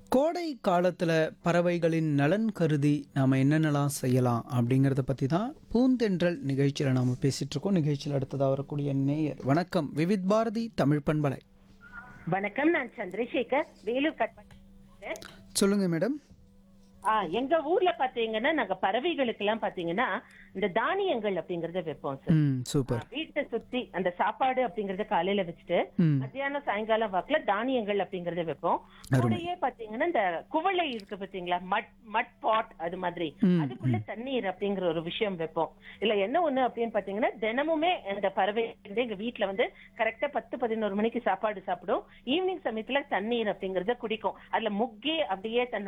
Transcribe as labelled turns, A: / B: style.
A: கோடை காலத்தில் பறவைகளின் நலன் கருதி நாம் என்னென்னலாம் செய்யலாம் அப்படிங்கிறத பற்றி தான் பூந்தென்றல் நிகழ்ச்சியில் நாம் பேசிகிட்டு இருக்கோம் நிகழ்ச்சியில் அடுத்ததாக வரக்கூடிய நேயர் வணக்கம் விவித் பாரதி தமிழ் பண்பலை
B: வணக்கம் நான் சந்திரசேகர் வேலூர் கட்
A: சொல்லுங்கள் மேடம்
B: ஆ எங்க ஊர்ல பாத்தீங்கன்னா நாங்க பறவைகளுக்கு எல்லாம் பாத்தீங்கன்னா இந்த தானியங்கள் அப்படிங்கறத வைப்போம் சார்
A: ம் சூப்பர்
B: வீட்டை சுத்தி அந்த சாப்பாடு அப்படிங்கறத காலையில வச்சுட்டு
A: ம்
B: மத்தியானம் சாயங்காலம் வாக்குல தானியங்கள் அப்படிங்கறத வைப்போம் கூடயே பாத்தீங்கன்னா இந்த குவளை இருக்கு பாத்தீங்களா மட் மட் பாட் அது மாதிரி
A: ம்,
B: அதுக்குள்ள தண்ணீர் அப்படிங்கிற ஒரு விஷயம் வைப்போம் இல்ல என்ன ஒண்ணு அப்படின்னு பாத்தீங்கன்னா தினமுமே இந்த பறவை வந்து எங்க வீட்டுல வந்து கரெக்டா பத்து பதினோரு மணிக்கு சாப்பாடு சாப்பிடும் ஈவினிங் சமயத்துல தண்ணீர் அப்படிங்கறத குடிக்கும் அதுல முக்கி அப்படியே தன்